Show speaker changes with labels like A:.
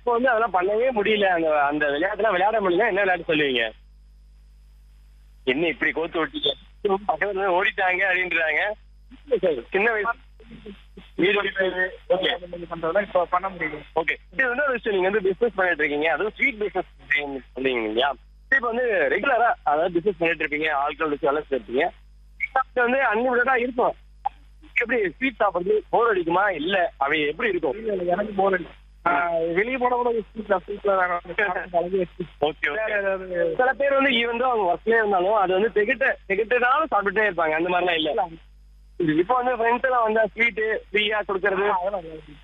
A: இப்போ வந்து அதெல்லாம் பண்ணவே முடியல அந்த அந்த விளையாட்டுலாம் விளையாட முடியல என்ன விளையாட்டு சொல்லுவீங்க என்ன இப்படி கோத்து விட்டீங்க பக்கத்துல இருந்து ஓடிட்டாங்க அப்படின்றாங்க சின்ன வயசு வீடு ஓகே
B: பண்றதெல்லாம் இப்ப பண்ண முடியும்
A: ஓகே இது வந்து ஒரு விஷயம் நீங்க வந்து பிசினஸ் பண்ணிட்டு இருக்கீங்க அதுவும் ஸ்வீட் பிசினஸ் சொன்னீங்க இல்லையா இப்போ வந்து ரெகுலரா அதாவது பிசினஸ் பண்ணிட்டு இருப்பீங்க ஆட்கள் வச்சு வேலை இருப்பீங்க இது வந்து அன்லிமிட்டடா இருக்கும் எப்படி ஸ்வீட் சாப்பிடுறது போர் அடிக்குமா இல்ல அப்படி எப்படி இருக்கும்
B: இல்ல, இல்ல, எனக்கு போர் அடி வெளியே போன கூட ஸ்வீட்ல ஸ்வீட்ல பழகி வச்சு
A: ஓகே
B: வேற
A: ஓகே
B: ஏதாவது
A: சில பேர் வந்து ஈவன் அவங்க ஒர்க்லயே இருந்தாலும் அது வந்து திகிட்ட திகிட்டனாலும் சாப்பிட்டுட்டே இருப்பாங்க அந்த மாதிரிலாம் இல்ல இப்போ வந்து ஃப்ரெண்ட்ஸ் எல்லாம் வந்தா ஸ்வீட் ஃப்ரீயா கொடுக்கறது
B: அதெல்லாம்